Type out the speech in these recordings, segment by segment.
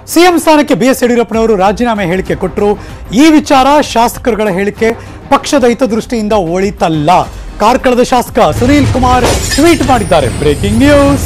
CM ಸ್ಥಾನಕ್ಕೆ B S ಯಡಿಯೂರಪ್ಪನವರು ರಾಜೀನಾಮೆ ಹೇಳಿಕೆ ಕೊಟ್ಟರು ಈ ವಿಚಾರ ಶಾಸಕರುಗಳ ಹೇಳಿಕೆ ಪಕ್ಷದ ಹಿತದೃಷ್ಟಿಯಿಂದ ಒಳಿತಲ್ಲ ಕಾರ್ಕಳದ ಶಾಸಕ ಸುನೀಲ್ ಕುಮಾರ್ ಟ್ವೀಟ್ ಮಾಡಿದ್ದಾರೆ ಬ್ರೇಕಿಂಗ್ ನ್ಯೂಸ್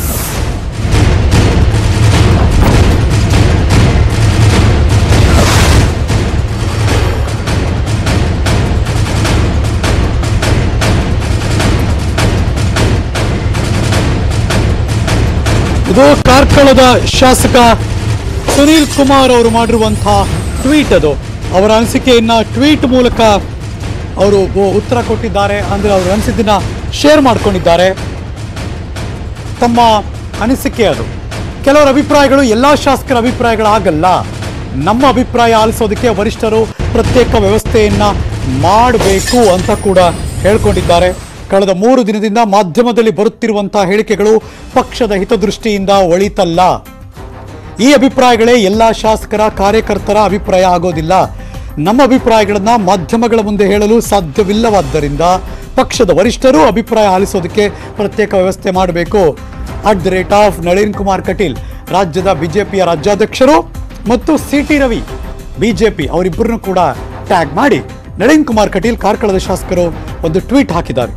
ಇದು ಕಾರ್ಕಳದ ಶಾಸಕ ಸುನೀಲ್ ಕುಮಾರ್ ಅವರು ಮಾಡಿರುವಂತಹ ಟ್ವೀಟ್ ಅದು ಅವರ ಅನಿಸಿಕೆಯನ್ನ ಟ್ವೀಟ್ ಮೂಲಕ ಅವರು ಉ- ಉತ್ತರ ಕೊಟ್ಟಿದ್ದಾರೆ ಅಂದ್ರೆ ಅವರು ಅನಿಸಿದ್ದನ್ನ ಶೇರ್ ಮಾಡ್ಕೊಂಡಿದ್ದಾರೆ ತಮ್ಮ ಅನಿಸಿಕೆ ಅದು ಕೆಲವರ ಅಭಿಪ್ರಾಯಗಳು ಎಲ್ಲ ಶಾಸಕರ ಅಭಿಪ್ರಾಯಗಳಾಗಲ್ಲ ನಮ್ಮ ಅಭಿಪ್ರಾಯ ಆಲಿಸೋದಕ್ಕೆ ವರಿಷ್ಠರು ಪ್ರತ್ಯೇಕ ವ್ಯವಸ್ಥೆಯನ್ನ ಮಾಡಬೇಕು ಅಂತ ಕೂಡ ಹೇಳ್ಕೊಂಡಿದ್ದಾರೆ ಕಳೆದ ಮೂರು ದಿನದಿಂದ ಮಾಧ್ಯಮದಲ್ಲಿ ಬರುತ್ತಿರುವಂತಹ ಹೇಳಿಕೆಗಳು ಪಕ್ಷದ ಹಿತದೃಷ್ಟಿಯಿಂದ ಒಳಿತಲ್ಲ ಈ ಅಭಿಪ್ರಾಯಗಳೇ ಎಲ್ಲ ಶಾಸಕರ ಕಾರ್ಯಕರ್ತರ ಅಭಿಪ್ರಾಯ ಆಗೋದಿಲ್ಲ ನಮ್ಮ ಅಭಿಪ್ರಾಯಗಳನ್ನ ಮಾಧ್ಯಮಗಳ ಮುಂದೆ ಹೇಳಲು ಸಾಧ್ಯವಿಲ್ಲವಾದ್ದರಿಂದ ಪಕ್ಷದ ವರಿಷ್ಠರು ಅಭಿಪ್ರಾಯ ಆಲಿಸೋದಕ್ಕೆ ಪ್ರತ್ಯೇಕ ವ್ಯವಸ್ಥೆ ಮಾಡಬೇಕು at the rate of Nalin Kumar Kateel ರಾಜ್ಯದ ಬಿಜೆಪಿಯ ರಾಜ್ಯಾಧ್ಯಕ್ಷರು ಮತ್ತು ಸಿ ಟಿ ರವಿ ಬಿಜೆಪಿ ಅವರಿಬ್ಬರನ್ನು ಕೂಡ ಟ್ಯಾಗ್ ಮಾಡಿ ನಳಿನ್ ಕುಮಾರ್ ಕಟೀಲ್ ಕಾರ್ಕಳದ ಶಾಸಕರು ಒಂದು ಟ್ವೀಟ್ ಹಾಕಿದ್ದಾರೆ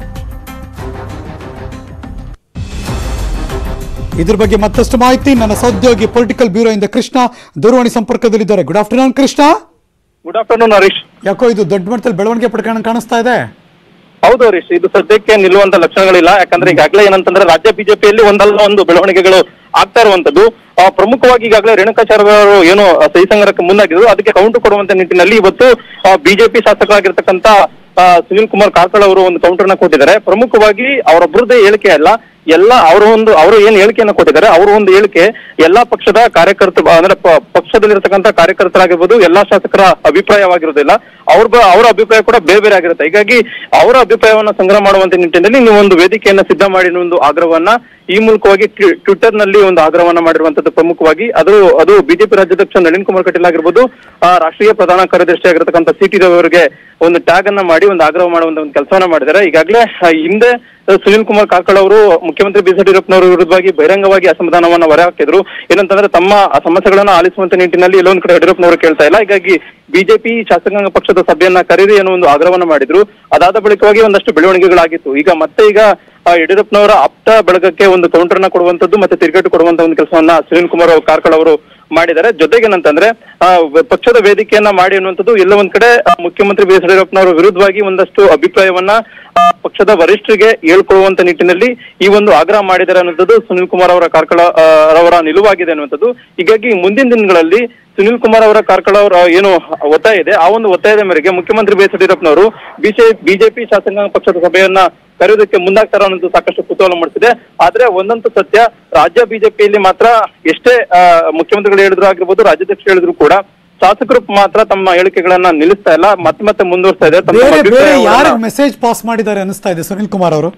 ಇದ್ರ ಬಗ್ಗೆ ಮತ್ತಷ್ಟು ಮಾಹಿತಿ ನನ್ನ ಸಹೋದ್ಯೋಗಿ ಪೊಲಿಟಿಕಲ್ ಬ್ಯೂರೋ ಇಂದ ಕೃಷ್ಣ ದೂರವಾಣಿ ಸಂಪರ್ಕದಲ್ಲಿದ್ದಾರೆ good afternoon Krishna good afternoon Harish ಯಾಕೋ ಇದು ದೊಡ್ಡ ಮಟ್ಟದಲ್ಲಿ ಬೆಳವಣಿಗೆ ಪಡ್ಕೊಂಡು ಕಾಣಿಸ್ತಾ ಇದೆ ಹೌದು ಹರೀಶ್ ಇದು ಸದ್ಯಕ್ಕೆ ನಿಲ್ಲುವಂತ ಲಕ್ಷಣಗಳಿಲ್ಲ ಯಾಕಂದ್ರೆ ಈಗಾಗಲೇ ಏನಂತಂದ್ರೆ ರಾಜ್ಯ ಬಿಜೆಪಿಯಲ್ಲಿ ಒಂದಲ್ಲ ಒಂದು ಬೆಳವಣಿಗೆಗಳು ಆಗ್ತಾ ಇರುವಂತದ್ದು ಆ, ಪ್ರಮುಖವಾಗಿ ಈಗಾಗಲೇ ರೇಣುಕಾಚಾರ್ಯ ಅವರು ಏನು ಆ, ಸಹಿ ಸಂಗ್ರಹಕ್ಕೆ ಮುಂದಾಗಿದ್ರು ಅದಕ್ಕೆ ಕೌಂಟರ್ ಕೊಡುವಂತ ನಿಟ್ಟಿನಲ್ಲಿ ಇವತ್ತು ಬಿಜೆಪಿ ಶಾಸಕರಾಗಿರ್ತಕ್ಕಂತ ಆ, ಸುನೀಲ್ ಕುಮಾರ್ ಕಾರ್ಕಳ ಅವರು ಒಂದು ಕೌಂಟರ್ನ ಕೊಟ್ಟಿದ್ದಾರೆ ಪ್ರಮುಖವಾಗಿ ಅವರೊಬ್ಬರದೇ ಹೇಳಿಕೆ ಅಲ್ಲ ಎಲ್ಲ ಅವರು ಒಂದು ಅವರು ಏನ್ ಹೇಳಿಕೆಯನ್ನ ಕೊಟ್ಟಿದ್ದಾರೆ ಅವರು ಒಂದು ಹೇಳಿಕೆ ಎಲ್ಲಾ ಪಕ್ಷದ ಕಾರ್ಯಕರ್ತ ಅಂದ್ರೆ ಪ- ಪಕ್ಷದಲ್ಲಿರ್ತಕ್ಕಂಥ ಕಾರ್ಯಕರ್ತರಾಗಿರ್ಬೋದು ಎಲ್ಲಾ ಶಾಸಕರ ಅಭಿಪ್ರಾಯವಾಗಿರೋದಿಲ್ಲ ಅವ್ರ ಬ- ಅವರ ಅಭಿಪ್ರಾಯ ಕೂಡ ಬೇರೆ ಬೇರೆ ಆಗಿರುತ್ತೆ ಹೀಗಾಗಿ ಅವರ ಅಭಿಪ್ರಾಯವನ್ನ ಸಂಗ್ರಹ ಮಾಡುವಂತ ನಿಟ್ಟಿನಲ್ಲಿ ನೀವು ಒಂದು ವೇದಿಕೆಯನ್ನ ಸಿದ್ಧ ಮಾಡಿ ಒಂದು ಆಗ್ರಹವನ್ನ ಈ ಮೂಲಕವಾಗಿ ಟ್ವಿಟರ್ ನಲ್ಲಿ ಒಂದು ಆಗ್ರಹವನ್ನ ಮಾಡಿರುವಂತದ್ದು ಪ್ರಮುಖವಾಗಿ ಅದು ಅದು ಬಿಜೆಪಿ ರಾಜ್ಯಾಧ್ಯಕ್ಷ ನಳಿನ್ ಕುಮಾರ್ ಕಟೀಲ್ ಆಗಿರ್ಬೋದು ಆ, ರಾಷ್ಟ್ರೀಯ ಪ್ರಧಾನ ಕಾರ್ಯದರ್ಶಿ ಆಗಿರ್ತಕ್ಕಂಥ ಸಿ ಟಿ ರವಿ ಅವರಿಗೆ ಒಂದು ಟ್ಯಾಗ್ ಅನ್ನ ಮಾಡಿ ಒಂದು ಆಗ್ರಹ ಮಾಡುವಂತ ಒಂದು ಕೆಲಸವನ್ನ ಮಾಡಿದ್ದಾರೆ ಈಗಾಗಲೇ ಆ, ಹಿಂದೆ ಆ, ಸುನೀಲ್ ಕುಮಾರ್ ಕಾಕಡ್ ಅವರು ಮುಖ್ಯಮಂತ್ರಿ ಬಿ ಎಸ್ ಯಡಿಯೂರಪ್ಪನವರ ವಿರುದ್ಧವಾಗಿ ಬಹಿರಂಗವಾಗಿ ಅಸಮಾಧಾನವನ್ನ ಹೊರಹಾಕಿದ್ರು ಏನಂತಂದ್ರೆ ತಮ್ಮ ಸಮಸ್ಯೆಗಳನ್ನ ಆಲಿಸುವಂತ ನಿಟ್ಟಿನಲ್ಲಿ ಎಲ್ಲೊಂದ್ ಕಡೆ ಯಡಿಯೂರಪ್ಪನವರು ಕೇಳ್ತಾ ಇಲ್ಲ ಹೀಗಾಗಿ ಬಿಜೆಪಿ ಶಾಸಕಾಂಗ ಪಕ್ಷದ ಸಭೆಯನ್ನ ಕರೆದಿ ಅನ್ನೋ ಒಂದು ಆಗ್ರಹವನ್ನ ಮಾಡಿದ್ರು ಅದಾದ ಬಳಿಕವಾಗಿ ಒಂದಷ್ಟು ಬೆಳವಣಿಗೆಗಳಾಗಿತ್ತು ಈಗ ಮತ್ತೆ ಈಗ ಆ, ಯಡಿಯೂರಪ್ಪನವರ ಆಪ್ತ ಬಳಗಕ್ಕೆ ಒಂದು ಕೌಂಟರ್ನ ಕೊಡುವಂತದ್ದು ಮತ್ತೆ ತಿರುಗೇಟು ಕೊಡುವಂತ ಒಂದು ಕೆಲಸವನ್ನ ಸುನೀಲ್ ಕುಮಾರ್ ಅವ್ರು ಕಾರ್ಕಳ ಅವರು ಮಾಡಿದ್ದಾರೆ ಜೊತೆಗೆ ಏನಂತಂದ್ರೆ ಆ, ವ- ಪಕ್ಷದ ವೇದಿಕೆಯನ್ನ ಮಾಡಿ ಅನ್ನುವಂಥದ್ದು ಎಲ್ಲ ಒಂದ್ ಕಡೆ ಆ, ಮುಖ್ಯಮಂತ್ರಿ ಬಿ ಎಸ್ ಯಡಿಯೂರಪ್ಪನವರ ವಿರುದ್ಧವಾಗಿ ಒಂದಷ್ಟು ಅಭಿಪ್ರಾಯವನ್ನ ಆ, ಪಕ್ಷದ ವರಿಷ್ಠರಿಗೆ ಹೇಳ್ಕೊಳ್ಳುವಂತ ನಿಟ್ಟಿನಲ್ಲಿ ಈ ಒಂದು ಆಗ್ರಹ ಮಾಡಿದ್ದಾರೆ ಅನ್ನುವಂಥದ್ದು ಸುನೀಲ್ ಕುಮಾರ್ ಅವರ ಕಾರ್ಕಳ ಆ, ರವರ ನಿಲುವಾಗಿದೆ ಅನ್ನುವಂಥದ್ದು ಹೀಗಾಗಿ ಮುಂದಿನ ದಿನಗಳಲ್ಲಿ ಸುನೀಲ್ ಕುಮಾರ್ ಅವರ ಕಾರ್ಕಳ ಅವರ ಏನು ಒತ್ತಾಯ ಇದೆ ಆ ಒಂದು ಒತ್ತಾಯದ ಮೇರೆಗೆ ಮುಖ್ಯಮಂತ್ರಿ ಬಿ ಎಸ್ ಯಡಿಯೂರಪ್ಪನವರು ಬಿಜೆಪಿ ಶಾಸಕಾಂಗ ಪಕ್ಷದ ಸಭೆಯನ್ನ ಕರೆಯೋದಕ್ಕೆ ಮುಂದಾಗ್ತಾರ ಅನ್ನೋದು ಸಾಕಷ್ಟು ಕುತೂಹಲ ಮೂಡಿಸಿದೆ ಆದ್ರೆ ಒಂದಂತೂ ಸತ್ಯ ರಾಜ್ಯ ಬಿಜೆಪಿಯಲ್ಲಿ ಮಾತ್ರ ಎಷ್ಟೇ ಆ, ಮುಖ್ಯಮಂತ್ರಿಗಳು ಹೇಳಿದ್ರು ಆಗಿರ್ಬೋದು ರಾಜ್ಯಾಧ್ಯಕ್ಷ ಹೇಳಿದ್ರು ಕೂಡ ಶಾಸಕರು ಮಾತ್ರ ತಮ್ಮ ಹೇಳಿಕೆಗಳನ್ನ ನಿಲ್ಲಿಸ್ತಾ ಇಲ್ಲ ಮತ್ತೆ ಮತ್ತೆ ಮುಂದುವರಿಸ್ತಾ ಇದೆ ತಮ್ಮ ಬೇರೆ ಬೇರೆ ಅಭಿಪ್ರಾಯವನ್ನ- ಯಾರಿಗೆ ಮೆಸೇಜ್ ಪಾಸ್ ಮಾಡಿದ್ದಾರೆ ಅನಿಸ್ತಾ ಇದೆ ಸುನಿಲ್ ಕುಮಾರ್ ಅವರು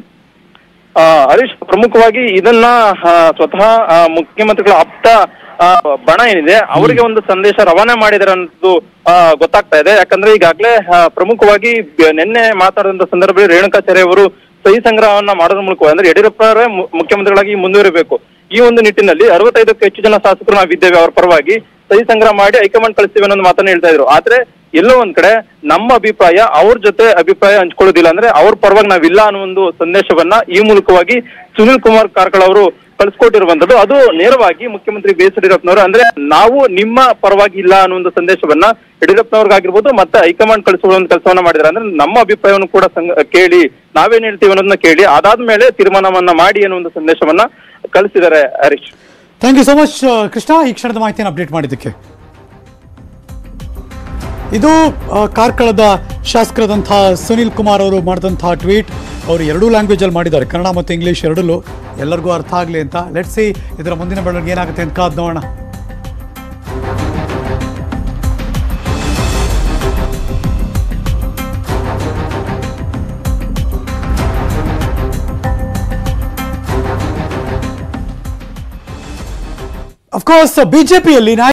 ಆ, ಹರೀಶ್ ಪ್ರಮುಖವಾಗಿ ಇದನ್ನ ಆ, ಸ್ವತಃ ಆ, ಮುಖ್ಯಮಂತ್ರಿಗಳ ಆಪ್ತ ಆ, ಬಣ ಏನಿದೆ ಅವರಿಗೆ ಒಂದು ಸಂದೇಶ ರವಾನೆ ಮಾಡಿದ್ದಾರೆ ಅನ್ನೋದು ಆ, ಗೊತ್ತಾಗ್ತಾ ಇದೆ ಯಾಕಂದ್ರೆ ಈಗಾಗಲೇ ಆ, ಪ್ರಮುಖವಾಗಿ ಬ- ನಿನ್ನೆ ಮಾತಾಡಿದಂತ ಸಂದರ್ಭದಲ್ಲಿ ರೇಣುಕಾಚಾರ್ಯ ಅವರು ಸಹಿ ಸಂಗ್ರಹವನ್ನ ಮಾಡೋದ್ರ ಮೂಲಕ ಅಂದ್ರೆ ಯಡಿಯೂರಪ್ಪರವರೇ ಮು- ಮುಖ್ಯಮಂತ್ರಿಗಳಾಗಿ ಮುಂದುವರಿಬೇಕು ಈ ಒಂದು ನಿಟ್ಟಿನಲ್ಲಿ ಅರವತ್ತೈದಕ್ಕೂ ಹೆಚ್ಚು ಜನ ಶಾಸಕರು ನಾವಿದ್ದೇವೆ ಅವರ ಪರವಾಗಿ ಸಹಿ ಸಂಗ್ರಹ ಮಾಡಿ ಹೈಕಮಾಂಡ್ ಕಳಿಸ್ತೀವಿ ಅನ್ನೋ ಒಂದು ಮಾತನ್ನ ಹೇಳ್ತಾ ಇದ್ರು ಆದ್ರೆ ಎಲ್ಲೋ ಒಂದ್ ಕಡೆ ನಮ್ಮ ಅಭಿಪ್ರಾಯ ಅವ್ರ ಜೊತೆ ಅಭಿಪ್ರಾಯ ಹಂಚ್ಕೊಳ್ಳೋದಿಲ್ಲ ಅಂದ್ರೆ ಅವ್ರ ಪರವಾಗಿ ನಾವಿಲ್ಲ ಅನ್ನೋ ಒಂದು ಸಂದೇಶವನ್ನ ಈ ಮೂಲಕವಾಗಿ ಸುನಿಲ್ ಕುಮಾರ್ ಕಾರ್ಕಳ ಅವರು ಕಳಿಸ್ಕೊಟ್ಟಿರುವಂತದ್ದು ಅದು ನೇರವಾಗಿ ಮುಖ್ಯಮಂತ್ರಿ ಬಿ ಎಸ್ ಯಡಿಯೂರಪ್ಪನವರು ಅಂದ್ರೆ ನಾವು ನಿಮ್ಮ ಪರವಾಗಿ ಇಲ್ಲ ಅನ್ನೋ ಒಂದು ಸಂದೇಶವನ್ನ ಯಡಿಯೂರಪ್ಪನವ್ರಿಗಾಗಿರ್ಬೋದು ಮತ್ತೆ ಹೈಕಮಾಂಡ್ ಕಳಿಸುವ ಒಂದು ಕೆಲಸವನ್ನ ಮಾಡಿದ್ದಾರೆ ಅಂದ್ರೆ ನಮ್ಮ ಅಭಿಪ್ರಾಯವನ್ನು ಕೂಡ ಸಂಗ- ಕೇಳಿ ನಾವೇನ್ ಹೇಳ್ತೀವಿ ಅನ್ನೋದನ್ನ ಕೇಳಿ ಅದಾದ್ಮೇಲೆ ತೀರ್ಮಾನವನ್ನ ಮಾಡಿ ಅನ್ನೋ ಒಂದು ಸಂದೇಶವನ್ನ ಕಳಿಸಿದ್ದಾರೆ Harish thank you so much Krishna ಈ ಕ್ಷಣದ ಮಾಹಿತಿಯನ್ನು ಅಪ್ಡೇಟ್ ಮಾಡಿದ್ದಕ್ಕೆ ಇದು ಆ, ಕಾರ್ಕಳದ ಶಾಸಕರಾದಂತಹ ಸುನಿಲ್ ಕುಮಾರ್ ಅವರು ಮಾಡಿದಂತಹ ಟ್ವೀಟ್ ಅವರು ಎರಡೂ ಲ್ಯಾಂಗ್ವೇಜಲ್ಲಿ ಮಾಡಿದ್ದಾರೆ ಕನ್ನಡ ಮತ್ತು ಇಂಗ್ಲೀಷ್ ಎರಡಲ್ಲೂ ಎಲ್ಲರಿಗೂ ಅರ್ಥ ಆಗಲಿ ಅಂತ ಲೆಟ್ಸ್ ಸಿ ಇದರ ಮುಂದಿನ ಬೆಳವಣಿಗೆ ಏನಾಗುತ್ತೆ ಅಂತ ಕಾದ್ ನೋಡೋಣ ಅಫ್ಕೋರ್ಸ್ ಬಿಜೆಪಿಯಲ್ಲಿ